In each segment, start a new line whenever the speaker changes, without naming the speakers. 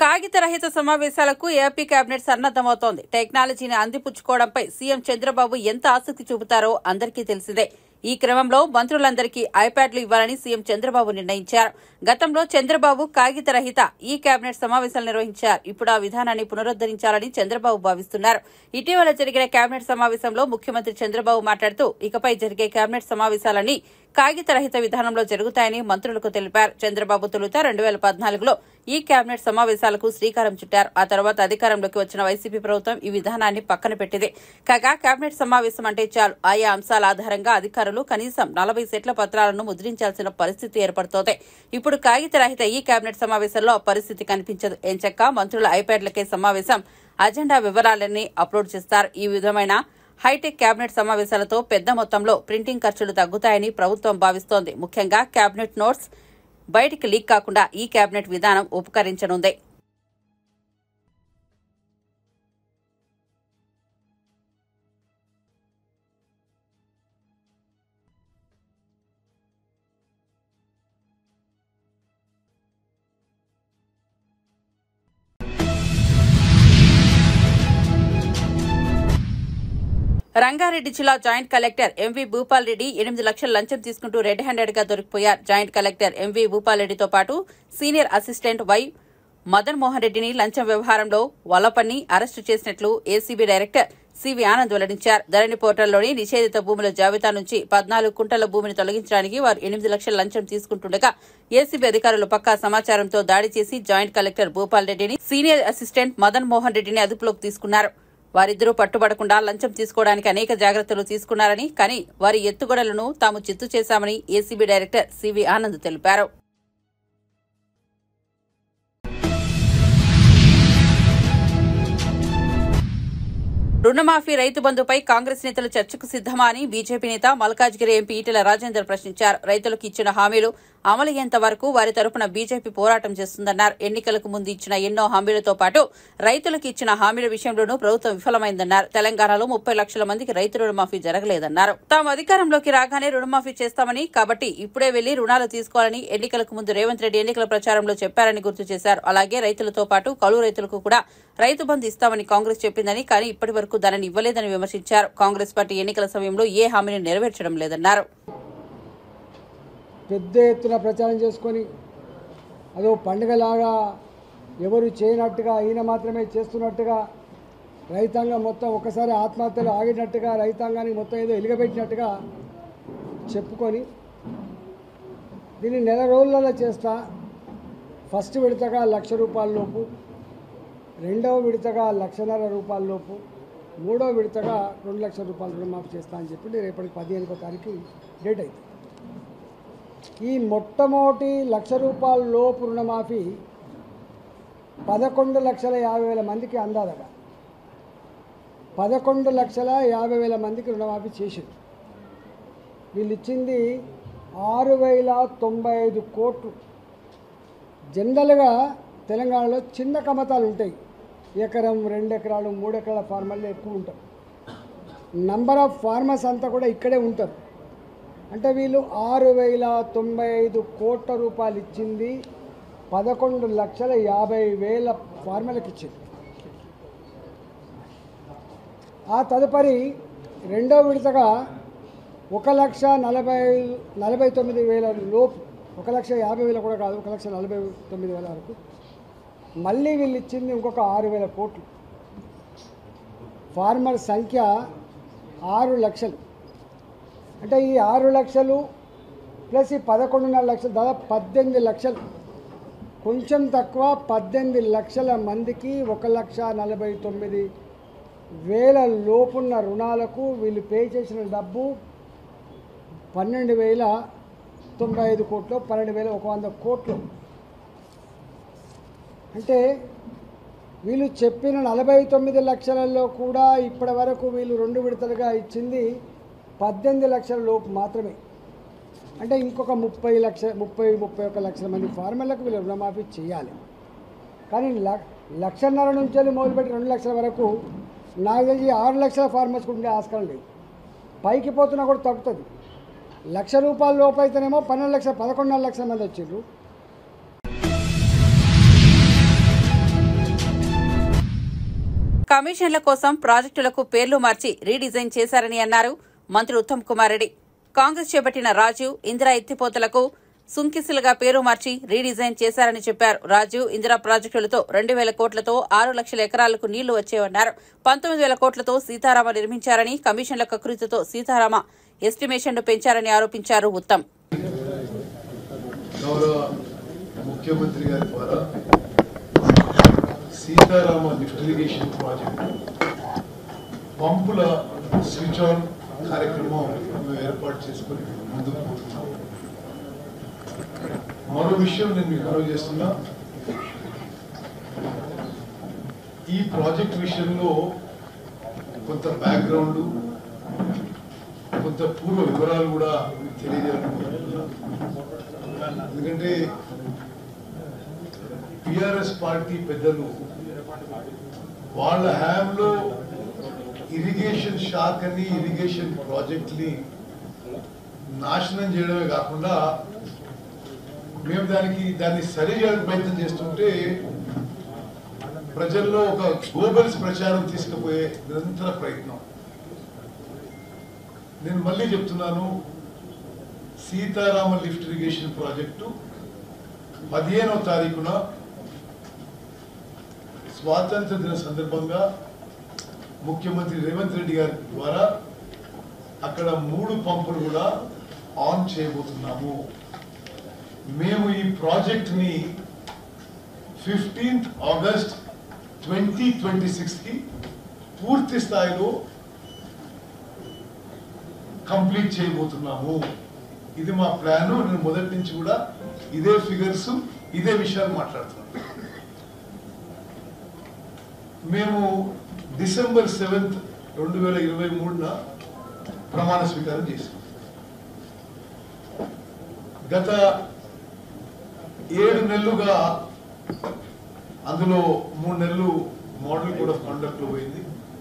కాగిత రహిత సమావేశాలకు ఏపీ కేబినెట్ సన్నద్దమవుతోంది టెక్నాలజీని అందిపుచ్చుకోవడంపై సీఎం చంద్రబాబు ఎంత ఆసక్తి చూపుతారో అందరికీ తెలిసిందే ఈ క్రమంలో మంత్రులందరికీ ఐప్యాడ్లు ఇవ్వాలని సీఎం చంద్రబాబు నిర్ణయించారు గతంలో చంద్రబాబు కాగిత రహిత ఈ కేబినెట్ సమావేశాలు నిర్వహించారు ఇప్పుడు ఆ విధానాన్ని పునరుద్దరించాలని చంద్రబాబు భావిస్తున్నారు ఇటీవల జరిగిన కేబినెట్ సమావేశంలో ముఖ్యమంత్రి చంద్రబాబు మాట్లాడుతూ ఇకపై జరిగే కేబినెట్ సమావేశాలన్నీ కాగిత రహిత విధానంలో జరుగుతాయని మంత్రులకు తెలిపారు చంద్రబాబు తొలుత రెండు వేల పద్నాలుగులో ఈ కేబినెట్ సమావేశాలకు శ్రీకారం చుట్టారు ఆ తర్వాత అధికారంలోకి వచ్చిన వైసీపీ ప్రభుత్వం ఈ విధానాన్ని పక్కన పెట్టింది కాగా కేబినెట్ సమావేశం అంటే చాలు ఆయా అంశాల ఆధారంగా అధికారులు కనీసం నలభై సెట్ల పత్రాలను ముద్రించాల్సిన పరిస్థితి ఏర్పడుతోంది ఇప్పుడు కాగిత రహిత ఈ కేబినెట్ సమావేశంలో ఆ పరిస్థితి కనిపించదు ఎంచక్క మంత్రుల ఐప్యాడ్లకే సమావేశం అజెండా వివరాలన్నీ అప్లోడ్ చేస్తారు ఈ విధమైన హైటెక్ కేబినెట్ సమావేశాలతో పెద్ద మొత్తంలో ప్రింటింగ్ ఖర్చులు తగ్గుతాయని ప్రభుత్వం భావిస్తోంది ముఖ్యంగా కేబినెట్ నోట్స్ బయటికి లీక్ కాకుండా ఈ కేబినెట్ విధానం ఉపకరించనుంది రంగారెడ్డి జిల్లా joint collector M V Bhupal Reddy ఎనిమిది లక్షల లంచం తీసుకుంటూ రెడ్ హ్యాండెడ్ గా దొరికిపోయారు జాయింట్ కలెక్టర్ ఎంవి భూపాల్ రెడ్డితో పాటు senior assistant Y Madan Mohan రెడ్డిని లంచం వ్యవహారంలో వలపన్ని అరెస్టు చేసినట్లు ఏసీబీ డైరెక్టర్ సివి ఆనంద్ వెల్లడించారు ధరణి పోర్టల్లోని నిషేధిత భూముల జాబితా నుంచి పద్నాలుగు కుంటల భూమిని తొలగించడానికి వారు ఎనిమిది లక్షల లంచం తీసుకుంటుండగా ఏసీబీ అధికారులు పక్కా సమాచారంతో దాడి చేసి జాయింట్ కలెక్టర్ భూపాల్ రెడ్డిని సీనియర్ అసిస్టెంట్ మదన్ మోహన్ రెడ్డిని అదుపులోకి తీసుకున్నారు వారిద్దరూ పట్టుబడకుండా లంచం తీసుకోవడానికి అనేక జాగ్రత్తలు తీసుకున్నారని కానీ వారి ఎత్తుగడలను తాము చిత్తు చేశామని ఏసీబీ డైరెక్టర్ సివి ఆనంద్ తెలిపారు రుణమాఫీ రైతు బంధుపై కాంగ్రెస్ నేతలు చర్చకు సిద్దమా అని బీజేపీ నేత మల్కాజ్గిరి ఎంపీ ఈటెల రాజేందర్ ప్రశ్నించారు రైతులకు ఇచ్చిన హామీలు అమలయ్యేంత వరకు వారి తరపున బీజేపీ పోరాటం చేస్తుందన్నారు ఎన్నికలకు ముందు ఇచ్చిన ఎన్నో హామీలతో పాటు రైతులకు ఇచ్చిన హామీల విషయంలోనూ ప్రభుత్వం విఫలమైందన్నారు తెలంగాణలో ముప్పై లక్షల మందికి రైతు రుణమాఫీ జరగలేదన్నారు తాము అధికారంలోకి రాగానే రుణమాఫీ చేస్తామని కాబట్టి ఇప్పుడే వెళ్లి రుణాలు తీసుకోవాలని ఎన్నికలకు ముందు రేవంత్ రెడ్డి ఎన్నికల ప్రచారంలో చెప్పారని గుర్తు చేశారు అలాగే రైతులతో పాటు కౌలు రైతులకు కూడా రైతు బంధు ఇస్తామని కాంగ్రెస్ చెప్పిందని కానీ ఇప్పటి వరకు దానిని ఇవ్వలేదని విమర్శించారు కాంగ్రెస్ పార్టీ ఎన్నికల సమయంలో ఏ హామీని నెరవేర్చడం లేదన్నారు
పెద్ద ఎత్తున ప్రచారం చేసుకొని అదో పండుగలాగా ఎవరు చేయనట్టుగా ఈయన మాత్రమే చేస్తున్నట్టుగా రైతాంగం మొత్తం ఒకసారి ఆత్మహత్యలు ఆగినట్టుగా రైతాంగానికి మొత్తం ఏదో ఎలుగబెట్టినట్టుగా చెప్పుకొని దీన్ని నెల రోజులలో చేస్తా ఫస్ట్ విడతగా లక్ష రూపాయల లోపు రెండవ విడతగా లక్షన్నర రూపాయల లోపు మూడో విడతగా రెండు లక్షల రూపాయలు రుణమాఫీ చేస్తా అని చెప్పి రేపటికి పదిహేనుకో తారీఖు డేట్ అయింది ఈ మొట్టమొదటి లక్ష రూపాయల లోపు రుణమాఫీ పదకొండు లక్షల యాభై వేల మందికి అందాదట పదకొండు లక్షల యాభై వేల మందికి రుణమాఫీ చేసింది వీళ్ళు ఇచ్చింది ఆరు వేల తొంభై ఐదు కోట్లు జనరల్గా తెలంగాణలో చిన్న కమతాలు ఉంటాయి ఎకరం రెండు ఎకరాలు మూడు ఎకరాల ఫార్మర్లు ఎక్కువ ఉంటారు నంబర్ ఆఫ్ ఫార్మర్స్ అంతా కూడా ఇక్కడే ఉంటారు అంటే వీళ్ళు ఆరు వేల తొంభై ఐదు కోట్ల రూపాయలు ఇచ్చింది పదకొండు లక్షల యాభై వేల ఫార్మర్లకు ఇచ్చింది ఆ తదుపరి రెండో విడతగా ఒక లక్ష నలభై నలభై తొమ్మిది వేల లోపు ఒక లక్ష యాభై వేల కూడా కాదు ఒక లక్ష నలభై తొమ్మిది వేల వరకు మళ్ళీ వీళ్ళు ఇచ్చింది ఇంకొక ఆరు వేల కోట్లు ఫార్మర్ సంఖ్య ఆరు లక్షలు అంటే ఈ ఆరు లక్షలు ప్లస్ ఈ పదకొండున్నర లక్షలు దాదాపు పద్దెనిమిది లక్షలు కొంచెం తక్కువ పద్దెనిమిది లక్షల మందికి ఒక లక్ష నలభై తొమ్మిది వేల లోపున్న రుణాలకు వీళ్ళు పే చేసిన డబ్బు పన్నెండు వేల తొంభై ఐదు కోట్లు పన్నెండు వేల ఒక వంద కోట్లు అంటే వీళ్ళు చెప్పిన నలభై తొమ్మిది లక్షలలో కూడా ఇప్పటి వరకు వీళ్ళు రెండు విడతలుగా ఇచ్చింది పద్దెనిమిది లక్షల లోపు మాత్రమే అంటే ఇంకొక ముప్పై లక్ష ముప్పై ముప్పై ఒక్క లక్షల మంది ఫార్మర్లకు వీళ్ళు రుణమాఫీ చేయాలి కానీ ల- లక్షన్నర నుంచి వెళ్ళి మొదలుపెట్టి రెండు లక్షల వరకు నాకు తెలిసి ఆరు లక్షల ఫార్మర్స్కి ఉండే ఆస్కారం లేదు పైకి పోతున్నా కూడా తగ్గుతుంది లక్ష రూపాయల లోపు అయితేనేమో పన్నెండు లక్షల పదకొండున్నర లక్షల మంది వచ్చిండ్రు
కమిషన్ల కోసం ప్రాజెక్టులకు పేర్లు మార్చి రీడిజైన్ చేశారని అన్నారు మంత్రి ఉత్తమ్ కుమార్ రెడ్డి కాంగ్రెస్ చేపట్టిన రాజీవ్ ఇందిరా ఎత్తిపోతలకు సుంకిసిలుగా పేరు మార్చి రీడిజైన్ చేశారని చెప్పారు రాజీవ్ ఇందిరా ప్రాజెక్టులతో రెండు వేల కోట్లతో ఆరు లక్షల ఎకరాలకు నీళ్లు వచ్చేవన్నారు పంతొమ్మిది వేల కోట్లతో సీతారామ నిర్మించారని కమిషన్ల కకృతితో సీతారామ ఎస్టిమేషన్ను పెంచారని ఆరోపించారు ఉత్తమ్
గౌరవ ముఖ్యమంత్రి గారి ద్వారా సీతారామ లిఫ్ట్ ఇరిగేషన్ ప్రాజెక్ట్ పంపుల స్విచ్ ఆన్ కార్యక్రమం మేము ఏర్పాటు చేసుకొని ముందుకు పోతున్నాం మరో విషయం నేను మీకు మనవి చేస్తున్నా ఈ ప్రాజెక్ట్ విషయంలో కొంత బ్యాక్గ్రౌండ్ కొంత పూర్వ వివరాలు కూడా మీకు తెలియజేయాలనుకుంటున్నా ఎందుకంటే టిఆర్ఎస్ పార్టీ పెద్దలు వాళ్ళ హ్యాంలో ఇరిగేషన్ షాక్ అని ఇరిగేషన్ ప్రాజెక్ట్ ని నాశనం చేయడమే కాకుండా మేము దానికి దాన్ని సరి చేయడానికి ప్రయత్నం చేస్తుంటే ప్రజల్లో ఒక గోబల్స్ ప్రచారం తీసుకుపోయే నిరంతర ప్రయత్నం నేను మళ్ళీ చెప్తున్నాను సీతారామ లిఫ్ట్ ఇరిగేషన్ ప్రాజెక్టు పదిహేనవ తారీఖున స్వాతంత్ర దిన సందర్భంగా ముఖ్యమంత్రి రేవంత్ రెడ్డి గారి ద్వారా అక్కడ మూడు పంపులు కూడా ఆన్ చేయబోతున్నాము మేము ఈ ప్రాజెక్ట్ ని fifteenth August twenty twenty six కి పూర్తి స్థాయిలో కంప్లీట్ చేయబోతున్నాము ఇది మా ప్లాన్ నేను మొదటి నుంచి కూడా ఇదే ఫిగర్స్ ఇదే విషయాలు మాట్లాడుతున్నాను మేము డిసెంబర్ సెవెంత్ రెండు వేల ఇరవై మూడున ప్రమాణ స్వీకారం చేసాం గత ఏడు నెలలుగా అందులో మూడు నెలలు మోడల్ కోడ్ ఆఫ్ కాండక్ట్ లో పోయింది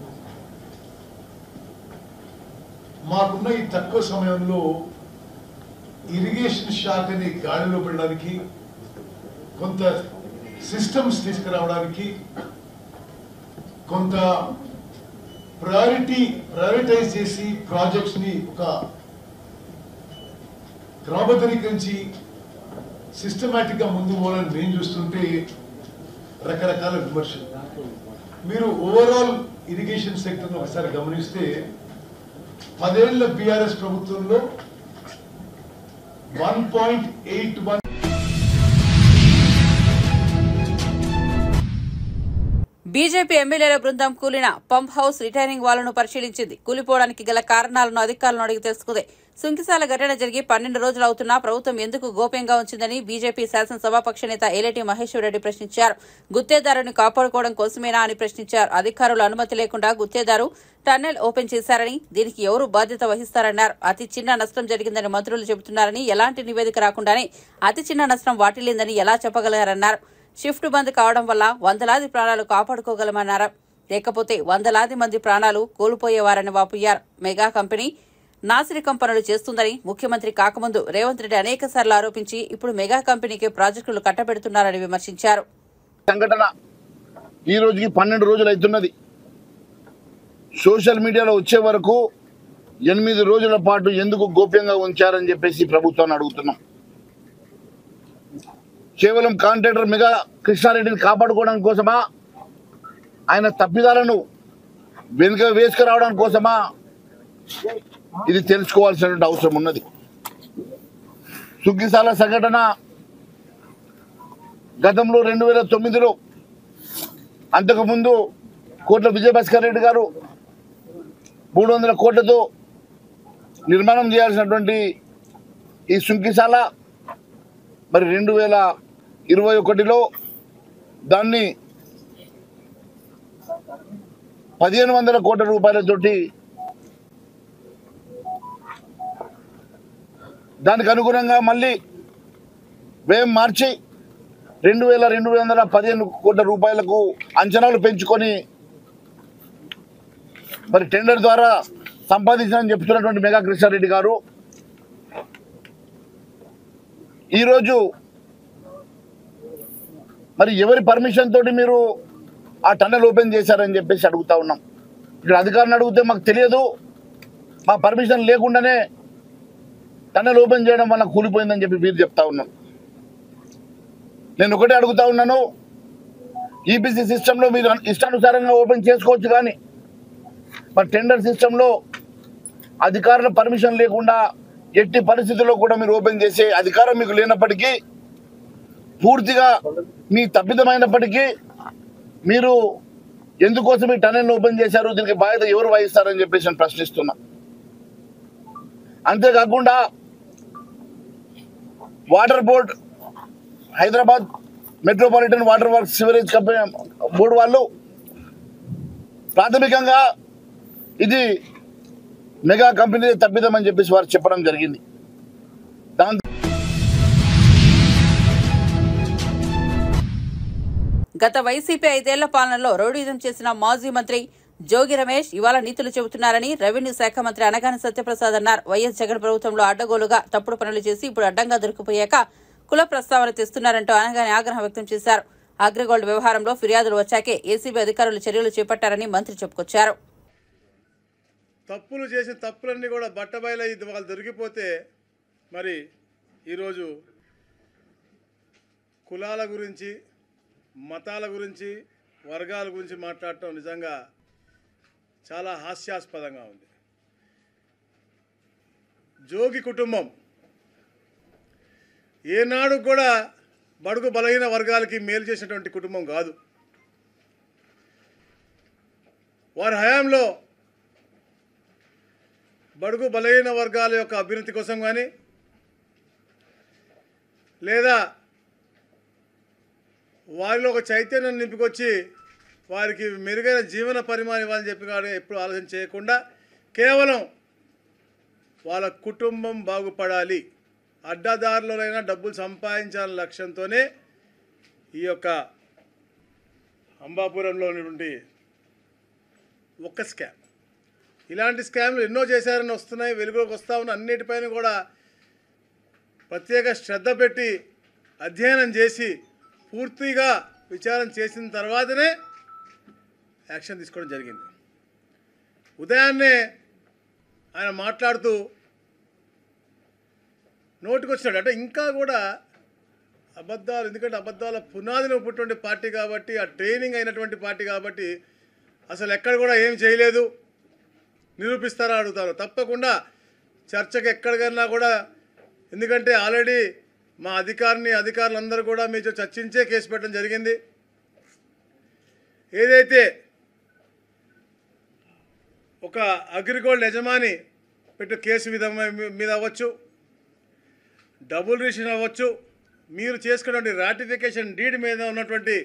మాకున్న ఈ తక్కువ సమయంలో ఇరిగేషన్ శాఖని గాడిలో పెట్టడానికి కొంత సిస్టమ్స్ తీసుకురావడానికి కొంత ప్రయారిటీ ప్రయారిటైజ్ చేసి ప్రాజెక్ట్స్ ని ఒక క్రమబద్ధీకరించి సిస్టమేటిక్ గా ముందు పోవాలని మేము చూస్తుంటే రకరకాల విమర్శలు మీరు ఓవరాల్ ఇరిగేషన్ సెక్టర్ ఒకసారి గమనిస్తే పదేళ్ల బీఆర్ఎస్ ప్రభుత్వంలో one point eight one
BJP ఎమ్మెల్యేల బృందం కూలిన పంప్ హౌస్ రిటైనింగ్ వాళ్లను పరిశీలించింది కూలిపోవడానికి గల కారణాలను అధికారులను అడిగి తెలుసుకుంది సుంకిసాల ఘటన జరిగి పన్నెండు రోజులు అవుతున్నా ప్రభుత్వం ఎందుకు గోప్యంగా ఉంచిందని బీజేపీ శాసనసభాపక్ష నేత ఏలేటి మహేశ్వర్ రెడ్డి ప్రశ్నించారు గుత్తేదారుని కాపాడుకోవడం కోసమేనా అని ప్రశ్నించారు అధికారుల అనుమతి లేకుండా గుత్తేదారు టన్నెల్ ఓపెన్ చేశారని దీనికి ఎవరు బాధ్యత వహిస్తారన్నారు అతి చిన్న నష్టం జరిగిందని మంత్రులు చెబుతున్నారని ఎలాంటి నివేదిక రాకుండానే అతి చిన్న నష్టం వాటిల్లిందని ఎలా చెప్పగలరన్నారు షిఫ్ట్ బంద్ కావడం వల్ల వందలాది ప్రాణాలు కాపాడుకోగలమన్నారు లేకపోతే వందలాది మంది ప్రాణాలు కోల్పోయేవారని వాపోయారు మెగా కంపెనీ నాసిరకం పనులు చేస్తుందని ముఖ్యమంత్రి కాకముందు రేవంత్ రెడ్డి అనేక ఆరోపించి ఇప్పుడు మెగా కంపెనీకి ప్రాజెక్టులు కట్టబెడుతున్నారని విమర్శించారు
సంఘటన ఈ రోజుకి పన్నెండు రోజులు అవుతున్నది సోషల్ మీడియాలో వచ్చే వరకు ఎనిమిది రోజుల పాటు ఎందుకు గోప్యంగా ఉంచారని చెప్పేసి ప్రభుత్వాన్ని అడుగుతున్నాం కేవలం కాంట్రాక్టర్ మెగా కృష్ణారెడ్డిని కాపాడుకోవడం కోసమా ఆయన తప్పిదాలను వెనుక వేసుకురావడం కోసమా ఇది తెలుసుకోవాల్సినటువంటి అవసరం ఉన్నది సుగ్గిసాల సంఘటన గతంలో రెండు వేల తొమ్మిదిలో అంతకుముందు కోట్ల విజయభాస్కర్ రెడ్డి గారు మూడు వందల కోట్లతో నిర్మాణం చేయాల్సినటువంటి ఈ సుంకిశాల మరి రెండు వేల ఇరవై ఒకటిలో దాన్ని పదిహేను వందల కోట్ల రూపాయలతోటి దానికి అనుగుణంగా మళ్ళీ వ్యయం మార్చి రెండు వేల రెండు వందల పదిహేను కోట్ల రూపాయలకు అంచనాలు పెంచుకొని మరి టెండర్ ద్వారా సంపాదించాలని చెప్తున్నటువంటి మెగా కృష్ణారెడ్డి గారు ఈరోజు మరి ఎవరి పర్మిషన్ తోటి మీరు ఆ టన్నెల్ ఓపెన్ చేశారని చెప్పేసి అడుగుతా ఉన్నాం ఇక్కడ అధికారులను అడిగితే మాకు తెలియదు మా పర్మిషన్ లేకుండానే టన్నెల్ ఓపెన్ చేయడం వల్ల కూలిపోయిందని చెప్పి మీరు చెప్తా ఉన్నాం నేను ఒకటే అడుగుతా ఉన్నాను ఈపీసీ సిస్టంలో మీరు ఇష్టానుసారంగా ఓపెన్ చేసుకోవచ్చు కానీ మరి టెండర్ సిస్టంలో అధికారుల పర్మిషన్ లేకుండా ఎట్టి పరిస్థితుల్లో కూడా మీరు ఓపెన్ చేసే అధికారం మీకు లేనప్పటికీ పూర్తిగా మీ తప్పిదమైనప్పటికీ మీరు ఎందుకోసం ఈ టనెల్ ఓపెన్ చేశారు దీనికి బాధ్యత ఎవరు వహిస్తారని చెప్పేసి నేను ప్రశ్నిస్తున్నా అంతేకాకుండా water board Hyderabad metropolitan water works sewerage company board వాళ్ళు ప్రాథమికంగా ఇది మెగా కంపెనీ తప్పిదమని చెప్పేసి వారు చెప్పడం జరిగింది దాంతో
గత వైసీపీ ఐదేళ్ల పాలనలో రౌడీజం చేసిన మాజీ మంత్రి జోగి రమేష్ ఇవాళ నీతులు చెబుతున్నారని రెవెన్యూ శాఖ మంత్రి అనగాని సత్యప్రసాద్ అన్నారు వైఎస్ జగన్ ప్రభుత్వంలో అడ్డగోలుగా తప్పుడు పనులు చేసి ఇప్పుడు అడ్డంగా దొరికిపోయాక కుల ప్రస్తావన తెస్తున్నారంటూ అనగాని ఆగ్రహం వ్యక్తం చేశారు అగ్రిగోల్డ్ వ్యవహారంలో ఫిర్యాదులు వచ్చాకే ఏసీబీ అధికారులు చర్యలు చేపట్టారని మంత్రి చెప్పుకొచ్చారు
తప్పులు చేసిన తప్పులన్నీ కూడా బట్టబయలు ఇది వాళ్ళు దొరికిపోతే మరి ఈరోజు కులాల గురించి మతాల గురించి వర్గాల గురించి మాట్లాడటం నిజంగా చాలా హాస్యాస్పదంగా ఉంది జోగి కుటుంబం ఏనాడు కూడా బడుగు బలహీన వర్గాలకి మేలు చేసినటువంటి కుటుంబం కాదు వారి హయాంలో బడుగు బలహీన వర్గాల యొక్క అభ్యున్నతి కోసం కానీ లేదా వారిలో ఒక చైతన్యం నింపుకొచ్చి వారికి మెరుగైన జీవన పరిమాణం ఇవ్వాలని చెప్పి కానీ ఎప్పుడు ఆలోచన చేయకుండా కేవలం వాళ్ళ కుటుంబం బాగుపడాలి అడ్డదారులైనా డబ్బులు సంపాదించాలనే లక్ష్యంతోనే ఈ యొక్క అంబాపురంలో ఉన్నటువంటి ఒక్క స్కామ్ ఇలాంటి స్కామ్లు ఎన్నో చేశారని వస్తున్నాయి వెలుగులోకి వస్తా ఉన్న అన్నిటిపైన కూడా ప్రత్యేక శ్రద్ధ పెట్టి అధ్యయనం చేసి పూర్తిగా విచారణ చేసిన తర్వాతనే యాక్షన్ తీసుకోవడం జరిగింది ఉదయాన్నే ఆయన మాట్లాడుతూ నోటికి వచ్చినాడు అంటే ఇంకా కూడా అబద్ధాలు ఎందుకంటే అబద్ధాల పునాదిలో పుట్టినటువంటి పార్టీ కాబట్టి ఆ ట్రైనింగ్ అయినటువంటి పార్టీ కాబట్టి అసలు ఎక్కడ కూడా ఏం చేయలేదు నిరూపిస్తారా అడుగుతారు తప్పకుండా చర్చకు ఎక్కడికన్నా కూడా ఎందుకంటే ఆల్రెడీ మా అధికారిని అధికారులందరూ కూడా మీతో చర్చించే కేసు పెట్టడం జరిగింది ఏదైతే ఒక అగ్రిగోల్డ్ యజమాని పెట్టే కేసు మీద మీద అవ్వచ్చు డబుల్ రిజిస్ట్రేషన్ అవ్వచ్చు మీరు చేసుకున్నటువంటి రాటిఫికేషన్ డీడ్ మీద ఉన్నటువంటి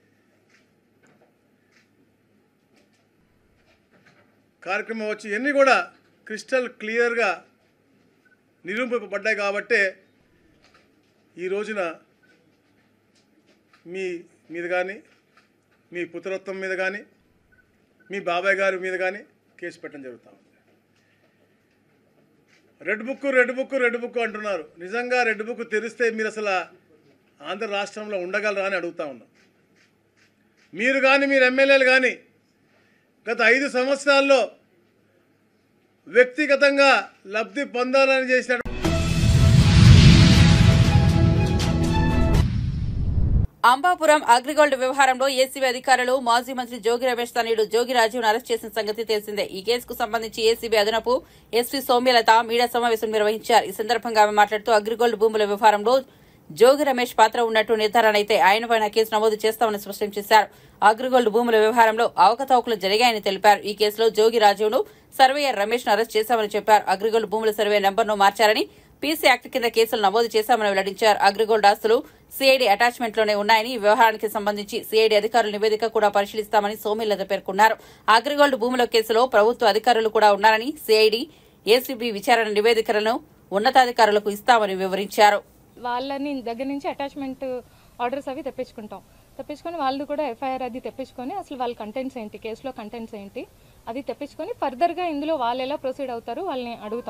కార్యక్రమం వచ్చి ఇవన్నీ కూడా క్రిస్టల్ క్లియర్గా నిరూపింపబడ్డాయి కాబట్టే ఈ రోజున మీ మీద కానీ మీ పుత్రత్వం మీద కానీ మీ బాబాయ్ గారి మీద కానీ కేసు పెట్టడం జరుగుతూ ఉంది red book red book red book అంటున్నారు నిజంగా రెడ్ బుక్ తెరిస్తే మీరు అసలు ఆంధ్ర రాష్ట్రంలో ఉండగలరా అని అడుగుతా ఉన్నాం మీరు కానీ మీరు ఎమ్మెల్యేలు కానీ గత ఐదు సంవత్సరాల్లో వ్యక్తిగతంగా లబ్ధి పొందాలని చేసిన
అంబాపురం అగ్రిగోల్డ్ వ్యవహారంలో ఏసీబీ అధికారులు మాజీ మంత్రి జోగి రమేష్ తనయుడు జోగి రాజీవ్ను అరెస్ట్ చేసిన సంగతి తెలిసిందే ఈ కేసుకు సంబంధించి ఏసీబీ అదనపు ఎస్పీ సౌమ్యలత మీడియా సమావేశం నిర్వహించారు ఈ సందర్భంగా ఆమె మాట్లాడుతూ అగ్రిగోల్డ్ భూముల వ్యవహారంలో జోగి రమేష్ పాత్ర ఉన్నట్టు నిర్ధారణ అయితే ఆయనపైన కేసు నమోదు చేస్తామని స్పష్టం చేశారు అగ్రిగోల్డ్ భూముల వ్యవహారంలో అవకతవకలు జరిగాయని తెలిపారు ఈ కేసులో జోగి రాజీవ్ను సర్వేయర్ రమేష్ ను అరెస్ట్ చేశామని చెప్పారు అగ్రిగోల్డ్ భూముల సర్వే నెంబర్ను మార్చారని పీసీ యాక్ట్ కింద కేసులు నమోదు చేశామని వెల్లడించారు అగ్రిగోల్డ్ ఆస్తులు సిఐడి అటాచ్మెంట్ లోనే ఉన్నాయని ఈ వ్యవహారానికి సంబంధించి సిఐడి అధికారుల నివేదిక కూడా పరిశీలిస్తామని సోమిల్లత పేర్కొన్నారు అగ్రిగోల్డ్ భూముల కేసులో ప్రభుత్వ అధికారులు కూడా ఉన్నారని సిఐడి ఏసీబీ విచారణ నివేదికలను ఉన్నతాధికారులకు ఇస్తామని వివరించారు
వాళ్ళని దగ్గర నుంచి అటాచ్మెంట్ ఆర్డర్స్ అవి తెప్పించుకుంటాం తెప్పించుకొని వాళ్ళు కూడా ఎఫ్ఐఆర్ అది తెప్పించుకొని అసలు వాళ్ళ కంటెంట్స్ ఏంటి కేసులో కంటెంట్స్ ఏంటి అది తెప్పించుకొని ఫర్దర్గా ఇందులో వాళ్ళు ఎలా ప్రొసీడ్ అవుతారు వాళ్ళని అడుగుతాం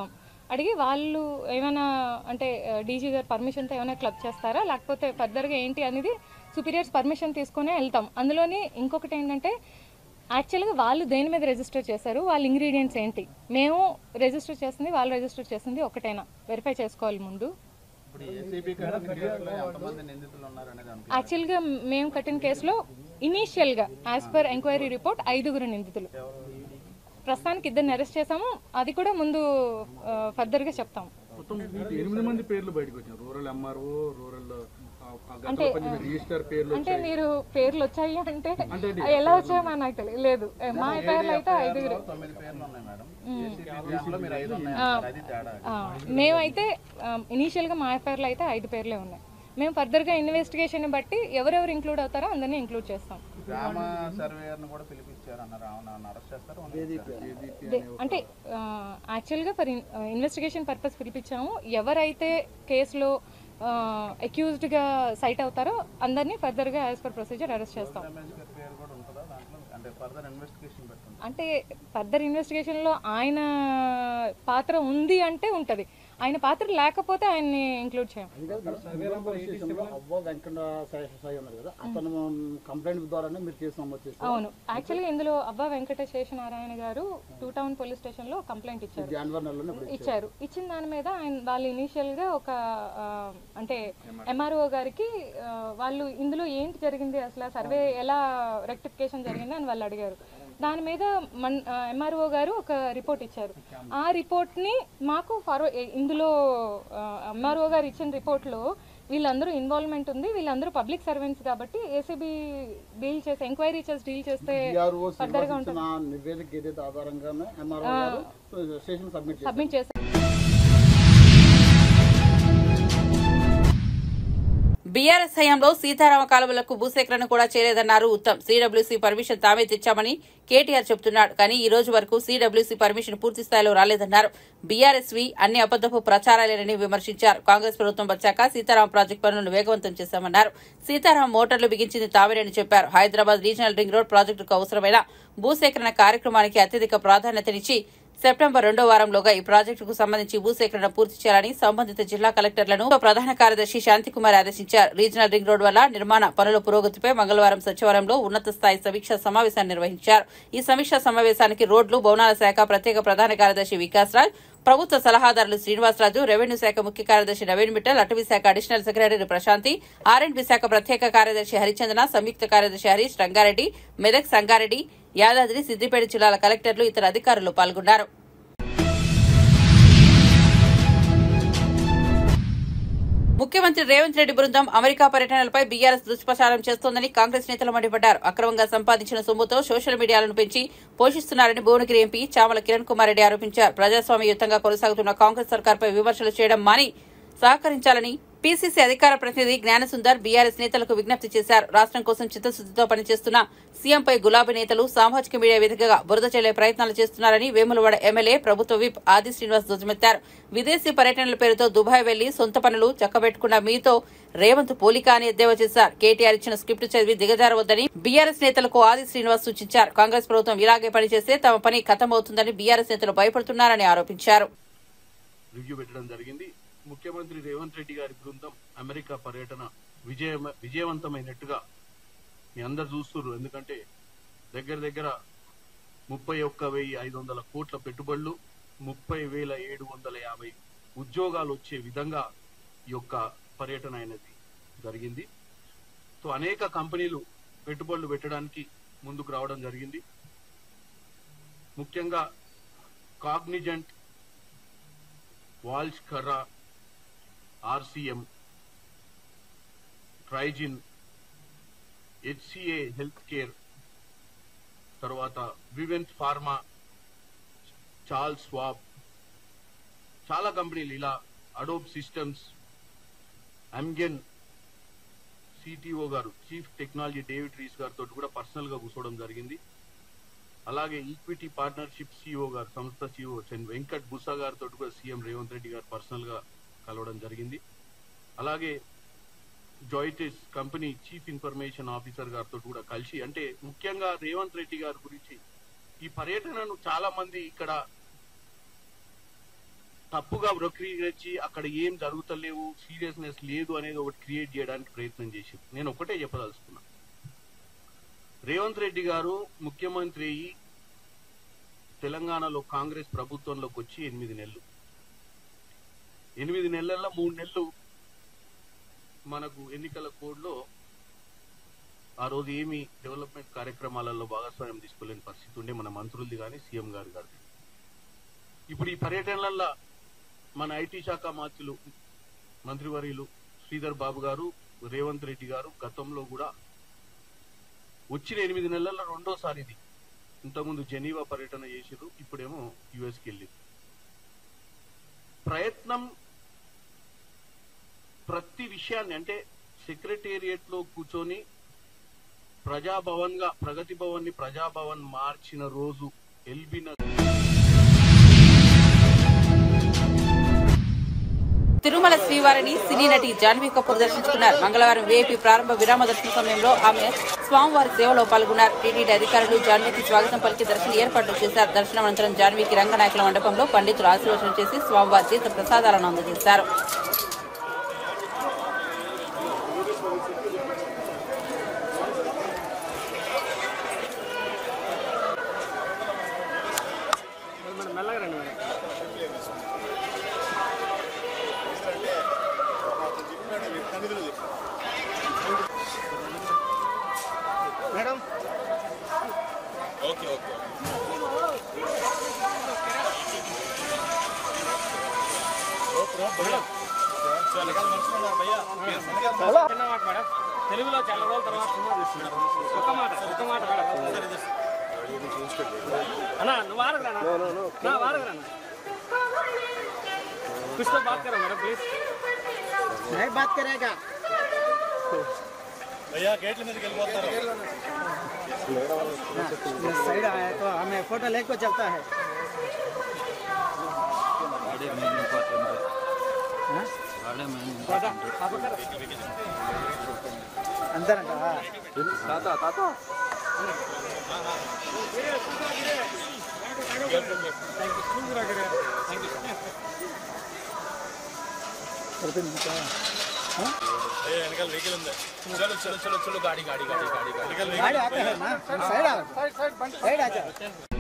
అడిగి వాళ్ళు ఏమైనా అంటే డీజీ గారు పర్మిషన్తో ఏమైనా క్లబ్ చేస్తారా లేకపోతే ఫర్దర్గా ఏంటి అనేది సుపీరియర్స్ పర్మిషన్ తీసుకునే వెళ్తాం అందులోని ఇంకొకటి ఏంటంటే యాక్చువల్గా వాళ్ళు దేని మీద రిజిస్టర్ చేశారు వాళ్ళ ఇంగ్రీడియంట్స్ ఏంటి మేము రిజిస్టర్ చేసింది వాళ్ళు రిజిస్టర్ చేసింది ఒకటేనా వెరిఫై చేసుకోవాలి ముందు
ఇప్పుడు ఏసీబీ కేసులో ఎంతమంది నిందితులు ఉన్నారు అనేది అంత
యాక్చువల్గా మేము కట్టిన కేసులో ఇనీషియల్గా యాజ్ పర్ ఎంక్వైరీ రిపోర్ట్ ఐదుగురు నిందితులు ప్రస్తుతానికి ఇద్దరిని అరెస్ట్ చేసాము అది కూడా ముందు ఫర్దర్గా చెప్తాం
మొత్తం వీటి ఎనిమిది మంది పేర్లు బయటకు వచ్చాయి రూరల్ ఎంఆర్ఓ రూరల్ ఆ, ఆ గతంలో
అంటే,
పనిచేసిన రిజిస్టర్ పేర్లు
అంటే మీరు పేర్లు వచ్చాయి అంటే అవి ఎలా వచ్చాయో మనకు నాకు తెలియదు లేదు మా పేర్లు అయితే ఐదుగురు
తొమ్మిది పేర్లు ఉన్నాయి మేడం ఏసీబీ దాంట్లో మీరు ఐదు ఉన్నాయి
ఆ.
అంటారు. అది తేడా
ఆ, మేమైతే ఇనీషియల్గా మా ఎఫ్ఐఆర్లో అయితే ఐదు పేర్లే ఉన్నాయి మేము ఫర్దర్గా ఇన్వెస్టిగేషన్ బట్టి ఎవరెవరు ఇంక్లూడ్ అవుతారో అందరినీ ఇంక్లూడ్ చేస్తాం
గ్రామ సర్వేయర్ని కూడా పిలిపించారు అన్నారు అవును అరెస్ట్ చేస్తారు అవును.
దే- అంటే యాక్చువల్గా ఫర్ ఇన్వెస్టిగేషన్ పర్పస్ పిలిపించాము ఎవరైతే కేసులో అక్యూజ్డ్గా సైట్ అవుతారో అందరినీ ఫర్దర్గా యాజ్ పర్ ప్రొసీజర్ అరెస్ట్ చేస్తాం
రమేష్ గారి పేరు కూడా ఉంటుందా దాంట్లో అంటే ఫర్దర్ ఇన్వెస్టిగేషన్ పెట్టుంది
అంటే ఫర్దర్ ఇన్వెస్టిగేషన్లో ఆయన పాత్ర ఉంది అంటే ఉంటుంది ఆయన పాత్ర లేకపోతే ఆయన్ని ఇంక్లూడ్ చేయం
అవ్వ వెంకట సాయి ఉన్నారు కదా అతను కంప్లైంట్ ద్వారానే మీరు కేసు నమోదు చేస్తారు
అవును యాక్చువల్గా ఇందులో అబ్బా వెంకట శేషనారాయణ గారు టూ టౌన్ పోలీస్ స్టేషన్లో కంప్లైంట్ ఇచ్చారు
జనవరి నెలలోనే ఇప్పుడు
ఇచ్చారు ఇచ్చిన దాని మీద ఆయన వాళ్ళు ఇనీషియల్ గా ఒక ఆ, అంటే ఎంఆర్ఓ గారికి ఆ, వాళ్ళు ఇందులో ఏంటి జరిగింది అసలు సర్వే ఎలా రెక్టిఫికేషన్ జరిగింది అని వాళ్ళు అడిగారు దాని మీద మన్ ఎంఆర్ఓ గారు ఒక రిపోర్ట్ ఇచ్చారు ఆ రిపోర్ట్ ని మాకు ఫార్వ ఇందులో ఎంఆర్ఓ గారు ఇచ్చిన రిపోర్ట్ లో వీళ్ళందరూ ఇన్వాల్వ్మెంట్ ఉంది వీళ్ళందరూ పబ్లిక్ సర్వెంట్స్ కాబట్టి ఏసీబీ డీల్ చేస్తే ఎంక్వైరీ చేసి డీల్ చేస్తే
డిఆర్ఓ
ఫర్దర్ గా
ఇచ్చిన నివేదిక ఏదైతే ఆధారంగానే ఎంఆర్ఓ గారు స్టేషన్ సబ్మిట్ చేశారు
సబ్మిట్ చేస్తే
బీఆర్ఎస్ హయాంలో సీతారామ కాలువలకు భూసేకరణ కూడా చేయలేదన్నారు ఉత్తమ్ సీడబ్ల్యూసీ పర్మిషన్ తామే తెచ్చామని కేటీఆర్ చెబుతున్నాడు కానీ ఈ రోజు వరకు సీడబ్ల్యూసీ పర్మిషన్ పూర్తి స్థాయిలో రాలేదన్నారు బీఆర్ఎస్వి అన్ని అబద్దపు ప్రచారాలేనని విమర్శించారు కాంగ్రెస్ ప్రభుత్వం వచ్చాక సీతారాం ప్రాజెక్టు పనులను వేగవంతం చేశామన్నారు సీతారాం మోటార్లు బిగించింది తావేనని చెప్పారు హైదరాబాద్ రీజనల్ రింగ్ రోడ్ ప్రాజెక్టుకు అవసరమైన భూసేకరణ కార్యక్రమానికి అత్యధిక ప్రాధాన్యతనిచ్చి సెప్టెంబర్ రెండో వారంలోగా ఈ ప్రాజెక్టుకు సంబంధించి భూసేకరణ పూర్తి చేయాలని సంబంధిత జిల్లా కలెక్టర్లను ప్రధాన కార్యదర్శి శాంతికుమార్ ఆదేశించారు రీజనల్ రింగ్ రోడ్ వల్ల నిర్మాణ పనుల పురోగతిపై మంగళవారం సచివాలయంలో ఉన్నత స్థాయి సమీక్షా సమావేశాన్ని నిర్వహించారు ఈ సమీక్షా సమావేశానికి రోడ్లు భవనాల శాఖ ప్రత్యేక ప్రధాన కార్యదర్శి వికాస్ రాజ్ ప్రభుత్వ సలహాదారులు శ్రీనివాసరాజు రెవెన్యూ శాఖ ముఖ్య కార్యదర్శి నవీన్ మిట్టల్ అటవీ శాఖ అడిషనల్ సెక్రటరీ ప్రశాంతి ఆర్ఎండ్బి శాఖ ప్రత్యేక కార్యదర్శి హరిచందన సంయుక్త కార్యదర్శి హరీష్ రంగారెడ్డి మెదక్ సంగారెడ్డి యాదాద్రి సిద్దిపేట జిల్లాల కలెక్టర్లు ఇతర అధికారులు పాల్గొన్నారు ముఖ్యమంత్రి రేవంత్ రెడ్డి బృందం అమెరికా పర్యటనలపై బీఆర్ఎస్ దుష్ప్రచారం చేస్తోందని కాంగ్రెస్ నేతలు మండిపడ్డారు అక్రమంగా సంపాదించిన సొమ్ముతో సోషల్ మీడియాలను పెంచి పోషిస్తున్నారని భువనగిరి ఎంపీ చామల కిరణ్ కుమార్ రెడ్డి ఆరోపించారు ప్రజాస్వామ్యయుతంగా కొనసాగుతున్న కాంగ్రెస్ సర్కార్పై విమర్శలు చేయడం మాని సహకరించాలని పీసీసీ అధికార ప్రతినిధి జ్ఞానసుందర్ బీఆర్ఎస్ నేతలకు విజ్ఞప్తి చేశారు రాష్ట్రం కోసం చిత్తశుద్దితో పనిచేస్తున్న సీఎంపై గులాబీ నేతలు సామాజిక మీడియా వేదికగా బురద చెల్లే ప్రయత్నాలు చేస్తున్నారని వేములవాడ ఎమ్మెల్యే ప్రభుత్వ విప్ ఆది శ్రీనివాస్ ధ్వజమెత్తారు విదేశీ పర్యటనల పేరుతో దుబాయ్ వెళ్లి సొంత పనులు చక్కబెట్టుకున్న మీతో రేవంత్ పోలిక అని ఎద్దేవా చేశారు కేటీఆర్ ఇచ్చిన స్క్రిప్ట్ చదివి దిగజారవద్దని బీఆర్ఎస్ నేతలకు ఆది శ్రీనివాస్ సూచించారు కాంగ్రెస్ ప్రభుత్వం ఇలాగే పనిచేస్తే తమ పని ఖతమవుతుందని బీఆర్ఎస్ నేతలు భయపడుతున్నారని ఆరోపించారు
రివ్యూ పెట్టడం జరిగింది ముఖ్యమంత్రి రేవంత్ రెడ్డి గారి బృందం అమెరికా పర్యటన విజయ విజయవంతమైనట్టుగా మీ అందరు చూస్తున్నారు ఎందుకంటే దగ్గర దగ్గర ముప్పై ఒక్క వెయ్యి ఐదు వందల కోట్ల పెట్టుబడులు ముప్పై వేల ఏడు వందల యాభై ఉద్యోగాలు వచ్చే విధంగా ఈ యొక్క పర్యటన అనేది జరిగింది సో అనేక కంపెనీలు పెట్టుబడులు పెట్టడానికి ముందుకు రావడం జరిగింది ముఖ్యంగా కాగ్నిజెంట్ వాల్స్ కర్రా ఆర్సిఎం ట్రైజిన్ హెచ్సిఏ హెల్త్ కేర్ తర్వాత వివెన్స్ ఫార్మా చార్ల్స్ స్వాబ్ చాలా కంపెనీలు ఇలా అడోబ్ సిస్టమ్స్ అమ్గెన్ సిటిఓ గారు చీఫ్ టెక్నాలజీ డేవిడ్ రీస్ గారితో కూడా పర్సనల్ గా కూర్చోవడం జరిగింది అలాగే ఈక్విటీ పార్ట్నర్షిప్ సిఇఓ గారు సంస్థ సిఇఓ చెన్ వెంకట్ బుసా గారితో కూడా సీఎం రేవంత్ రెడ్డి గారు పర్సనల్ గా కలవడం జరిగింది అలాగే Zoetis company chief information officer గారితో కూడా కలిసి అంటే ముఖ్యంగా రేవంత్ రెడ్డి గారి గురించి ఈ పర్యటనను చాలా మంది ఇక్కడ తప్పుగా వక్రీకరించి అక్కడ ఏం జరుగుతలేవు సీరియస్నెస్ లేదు అనేది ఒకటి క్రియేట్ చేయడానికి ప్రయత్నం చేసి నేను ఒకటే చెప్పదలుచుకున్నా రేవంత్ రెడ్డి గారు ముఖ్యమంత్రి అయ్యి తెలంగాణలో కాంగ్రెస్ ప్రభుత్వంలోకి వచ్చి ఎనిమిది నెలలు ఎనిమిది నెలల్లో మూడు నెలలు మనకు ఎన్నికల కోడ్లో ఆ రోజు ఏమి డెవలప్మెంట్ కార్యక్రమాలలో భాగస్వామ్యం తీసుకోలేని పరిస్థితి ఉండే మన మంత్రులది కానీ సీఎం గారు గారిది ఇప్పుడు ఈ పర్యటనలలో మన ఐటీ శాఖ మంత్రులు మంత్రివర్యులు శ్రీధర్ బాబు గారు రేవంత్ రెడ్డి గారు గతంలో కూడా వచ్చిన ఎనిమిది నెలల్లో రెండోసారి ఇది ఇంతకుముందు జెనీవా పర్యటన చేసిరు ఇప్పుడేమో యుఎస్కి వెళ్ళింది ప్రయత్నం ప్రతి విషయాన్ని అంటే సెక్రటేరియట్ లో కూర్చొని ప్రజాభవన్ గా ప్రగతి భవన్ ని ప్రజాభవన్ మార్చిన రోజు ఎల్బిన
తిరుమల శ్రీవారిని సినీ నటి జాన్వీ కపూర్ దర్శించుకున్నారు మంగళవారం వీఐపీ ప్రారంభ విరామ దర్శన సమయంలో ఆమె స్వామివారి సేవలో పాల్గొన్నారు టీటీడీ అధికారులు జాన్వీకి స్వాగతం పలికి దర్శన ఏర్పాట్లు చేశారు దర్శనం అనంతరం జాన్వీకి రంగనాయకుల మండపంలో పండితులు ఆశీర్వచనం చేసి స్వామివారి తీర్థ ప్రసాదాలను అందజేశారు
మేడం ఓకే ఓకే
తెలుగులో చాలా రోజుల తర్వాత సినిమా తీస్తున్నారు ఒక మాట ఒక మాట మేడం అన్నా నువ్వు వారగరా నా వారగరా कुछ तो बात करो मैडम प्लीज
नहीं बात करेगा
భయ్యా గేట్ల మీదకి వెళ్ళిపోతారు
साइड आया तो हमें फोटो लेके चलता है हाँ? अंदर अंटा ताता ताता
వెనకాల వెహికల్ ఉంది చలో చలో చలో చలో గాడి గాడి గాడి గాడి వెనకాల
गाड़ी आते हैं ना साइड आ साइड आ जाओ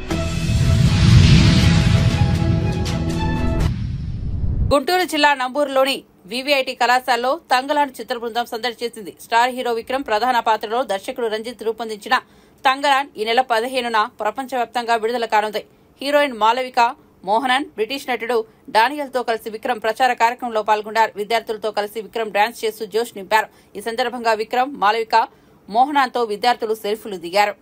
గుంటూరు జిల్లా నంబూరులోని వివిఐటి కళాశాలలో తంగలాన్ చిత్ర బృందం సందడి చేసింది స్టార్ హీరో విక్రమ్ ప్రధాన పాత్రలో దర్శకుడు రంజిత్ రూపొందించిన తంగలాన్ ఈ నెల పదిహేనున ప్రపంచవ్యాప్తంగా విడుదల కానుంది హీరోయిన్ మాలవిక మోహనన్ బ్రిటిష్ నటుడు డానియల్ తో కలిసి విక్రమ్ ప్రచార కార్యక్రమంలో పాల్గొన్నారు విద్యార్థులతో కలిసి విక్రమ్ డాన్స్ చేస్తూ జోష్ నింపారు ఈ సందర్భంగా విక్రమ్ మాలవిక మోహనాన్ తో విద్యార్థులు సెల్ఫీలు దిగారు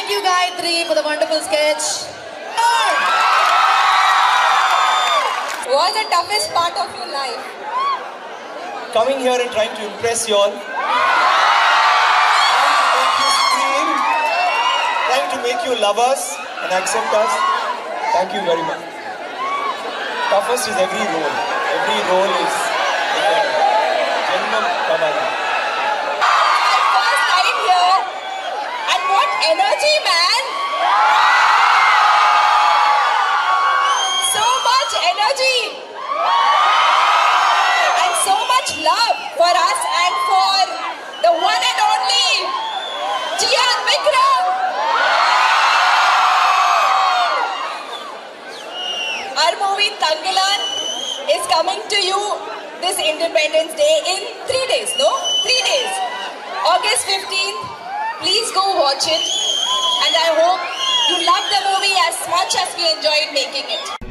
Thank you, Gayatri, for the wonderful sketch. What's the toughest part of your life?
Coming here and trying to impress you all. Trying to make you love us and accept us. Thank you very much. Toughest is every role. Every role is Janmam Kavali.
First time here, and what energy, man! So much energy, and so much love for us and for the one and only Jian Vikram. Our movie Tangalan is coming to you this Independence Day in three days, no? Three days. August 15th. Please go watch it. And I hope you love the movie as much as we enjoyed making it.